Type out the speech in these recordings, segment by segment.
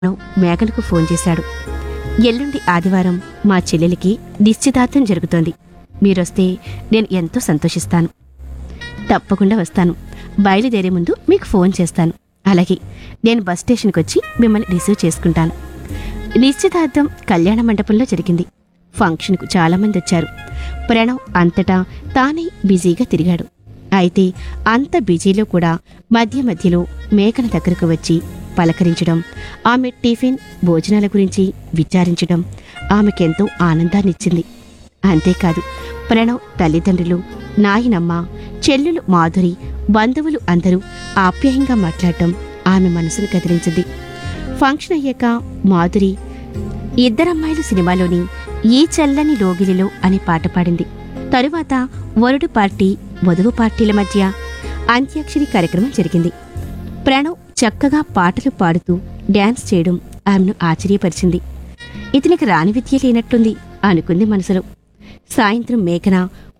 మేఘనకు phone చేశాడు ఎల్లుండి ఆదివారం మా చెల్లెలికి నిశ్చితార్థం జరుగుతోంది మీరొస్తే నేను ఎంతో సంతోషిస్తాను తప్పకుండా వస్తాను బయలుదేరే ముందు మీకు ఫోన్ చేస్తాను అలాగే నేను బస్ స్టేషన్కి వచ్చి మిమ్మల్ని రిసీవ్ చేసుకుంటాను నిశ్చితార్థం కళ్యాణ మండపంలో జరిగింది ఫంక్షన్కు చాలామంది వచ్చారు ప్రణవ్ అంతటా తానే బిజీగా తిరిగాడు అయితే అంత బిజీలో కూడా మధ్య మధ్యలో మేకన దగ్గరకు వచ్చి పలకరించడం ఆమె టిఫిన్ భోజనాల గురించి విచారించడం ఆమెకెంతో ఆనందాన్నిచ్చింది అంతేకాదు ప్రణవ్ తల్లిదండ్రులు నాయనమ్మ చెల్లులు మాధురి బంధువులు అందరూ ఆప్యాయంగా మాట్లాడటం ఆమె మనసును కదిలించింది ఫంక్షన్ అయ్యాక మాధురి ఇద్దరమ్మాయిలు సినిమాలోని ఈ చల్లని లోగిలిలో అనే పాట పాడింది తరువాత వరుడు పార్టీ వధువు పార్టీల మధ్య అంత్యాక్షరి కార్యక్రమం జరిగింది ప్రణవ్ చక్కగా పాటలు పాడుతూ డ్యాన్స్ చేయడం ఆమెను ఆశ్చర్యపరిచింది ఇతనికి రాని విద్య లేనట్టుంది అనుకుంది మనసులో సాయంత్రం మేఘన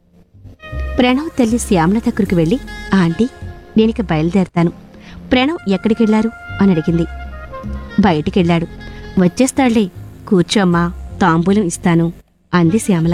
ప్రణవ్ తల్లి శ్యామల దగ్గరకు వెళ్ళి ఆంటీ నేనిక బయలుదేరతాను ప్రణవ్ ఎక్కడికెళ్లారు అని అడిగింది బయటికెళ్ళాడు వచ్చేస్తాడులే కూర్చోమ్మా తాంబూలం ఇస్తాను అంది శ్యామల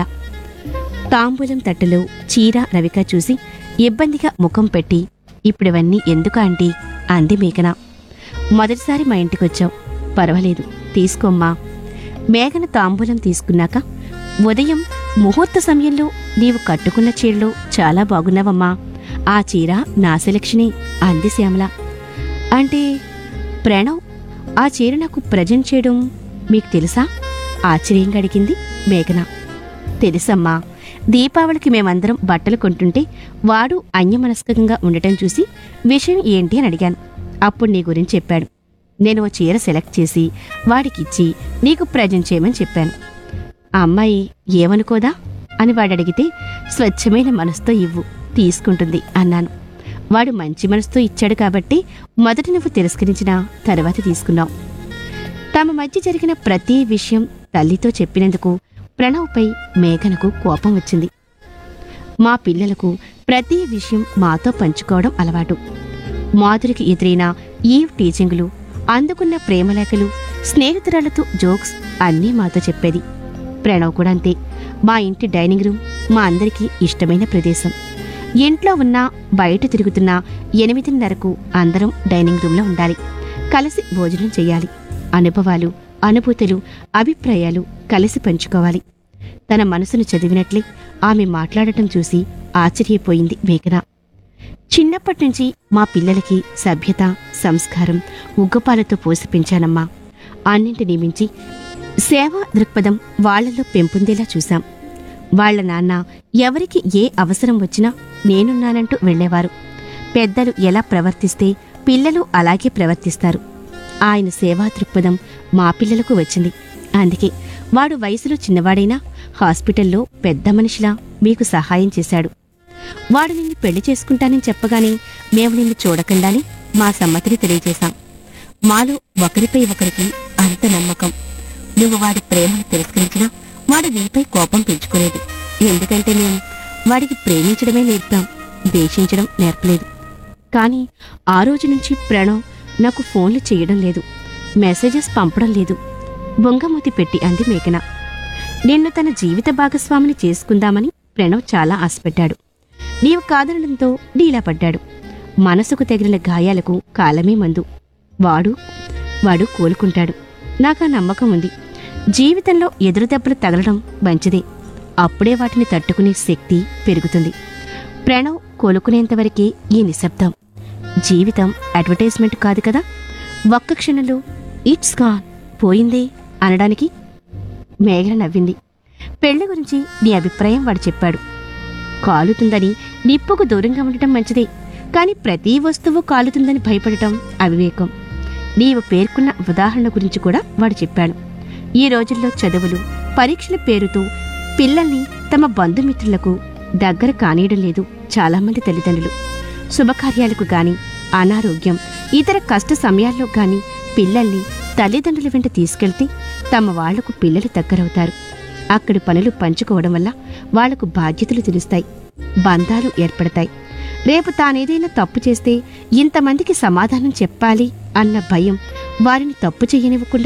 తాంబూలం తట్టులో చీర రవిక చూసి ఇబ్బందిగా ముఖం పెట్టి ఇప్పుడివన్నీ ఎందుకు ఆంటీ అంది మేఘన మొదటిసారి మా ఇంటికొచ్చావు పర్వాలేదు తీసుకోమ్మా మేఘన తాంబూలం తీసుకున్నాక ఉదయం ముహూర్త సమయంలో నీవు కట్టుకున్న చీరలో చాలా బాగున్నావమ్మా ఆ చీర నా సెలక్షనే అంది శ్యామల అంటే ప్రణవ్ ఆ చీర నాకు ప్రజెంట్ చేయడం మీకు తెలుసా ఆశ్చర్యంగా అడిగింది మేఘన తెలుసమ్మా దీపావళికి మేమందరం బట్టలు కొంటుంటే వాడు అన్యమనస్కంగా ఉండటం చూసి విషయం ఏంటి అని అడిగాను అప్పుడు నీ గురించి చెప్పాడు నేను ఓ చీర సెలెక్ట్ చేసి వాడికిచ్చి నీకు ప్రజెంట్ చేయమని చెప్పాను ఆ అమ్మాయి ఏమనుకోదా అని వాడు అడిగితే స్వచ్ఛమైన మనసుతో ఇవ్వు తీసుకుంటుంది అన్నాను వాడు మంచి మనసుతో ఇచ్చాడు కాబట్టి మొదట నువ్వు తిరస్కరించిన తర్వాత తీసుకున్నావు తమ మధ్య జరిగిన ప్రతి విషయం తల్లితో చెప్పినందుకు ప్రణవ్పై మేఘనకు కోపం వచ్చింది మా పిల్లలకు ప్రతి విషయం మాతో పంచుకోవడం అలవాటు మాధురికి ఎదురైన ఈవ్ టీచింగులు అందుకున్న ప్రేమలేఖలు స్నేహితురాలతో జోక్స్ అన్నీ మాతో చెప్పేది ప్రణవ్ కూడా అంతే మా ఇంటి డైనింగ్ రూమ్ మా అందరికీ ఇష్టమైన ప్రదేశం ఇంట్లో ఉన్నా బయట తిరుగుతున్నా ఎనిమిదిన్నరకు అందరం డైనింగ్ రూమ్లో ఉండాలి కలిసి భోజనం చేయాలి అనుభవాలు అనుభూతులు అభిప్రాయాలు కలిసి పంచుకోవాలి తన మనసును చదివినట్లే ఆమె మాట్లాడటం చూసి ఆశ్చర్యపోయింది మేఘన చిన్నప్పటి నుంచి మా పిల్లలకి సభ్యత సంస్కారం ఉగ్గపాలతో పోసి పెంచానమ్మా అన్నింటినీ మించి సేవా దృక్పథం వాళ్లలో పెంపొందేలా చూశాం వాళ్ళ నాన్న ఎవరికి ఏ అవసరం వచ్చినా నేనున్నానంటూ వెళ్ళేవారు పెద్దలు ఎలా ప్రవర్తిస్తే పిల్లలు అలాగే ప్రవర్తిస్తారు ఆయన సేవా దృక్పథం మా పిల్లలకు వచ్చింది అందుకే వాడు వయసులో చిన్నవాడైనా హాస్పిటల్లో పెద్ద మనిషిలా మీకు సహాయం చేశాడు వాడు నిన్ను పెళ్లి చేసుకుంటానని చెప్పగానే మేము నిన్ను చూడకుండానే మా సమ్మతిని తెలియజేశాం మాలో ఒకరిపై ఒకరికి అంత నమ్మకం నువ్వు వాడి ప్రేమను తిరస్కరించినా వాడు నీపై కోపం పెంచుకోలేదు ఎందుకంటే మేము వాడికి ప్రేమించడమే నేర్పాం ద్వేషించడం నేర్పలేదు కానీ ఆ రోజు నుంచి ప్రణవ్ నాకు ఫోన్లు చేయడం లేదు మెసేజెస్ పంపడం లేదు బొంగమూతి పెట్టి అంది మేఘన నిన్ను తన జీవిత భాగస్వామిని చేసుకుందామని ప్రణవ్ చాలా ఆశపెట్టాడు నీవు కాదనడంతో డీలా పడ్డాడు మనసుకు తగిలిన గాయాలకు కాలమే మందు వాడు వాడు కోలుకుంటాడు నాకు ఆ నమ్మకం ఉంది జీవితంలో ఎదురు దెబ్బలు తగలడం మంచిదే అప్పుడే వాటిని తట్టుకునే శక్తి పెరుగుతుంది ప్రణవ్ కోలుకునేంతవరకే ఈ నిశ్శబ్దం జీవితం అడ్వర్టైజ్మెంట్ కాదు కదా ఒక్క క్షణంలో ఇట్స్ గాన్ పోయిందే అనడానికి మేఘన నవ్వింది పెళ్లి గురించి నీ అభిప్రాయం వాడు చెప్పాడు కాలుతుందని నిప్పుకు దూరంగా ఉండటం మంచిదే కానీ ప్రతి వస్తువు కాలుతుందని భయపడటం అవివేకం నీవు పేర్కొన్న ఉదాహరణ గురించి కూడా వాడు చెప్పాడు ఈ రోజుల్లో చదువులు పరీక్షల పేరుతో పిల్లల్ని తమ బంధుమిత్రులకు దగ్గర కానీయడం లేదు చాలామంది తల్లిదండ్రులు శుభకార్యాలకు గాని అనారోగ్యం ఇతర కష్ట సమయాల్లో గాని పిల్లల్ని తల్లిదండ్రుల వెంట తీసుకెళ్తే తమ వాళ్లకు పిల్లలు దగ్గరవుతారు అక్కడి పనులు పంచుకోవడం వల్ల వాళ్లకు బాధ్యతలు తెలుస్తాయి బంధాలు ఏర్పడతాయి రేపు తానేదైనా తప్పు చేస్తే ఇంతమందికి సమాధానం చెప్పాలి అన్న భయం వారిని తప్పు చేయనివ్వకుండా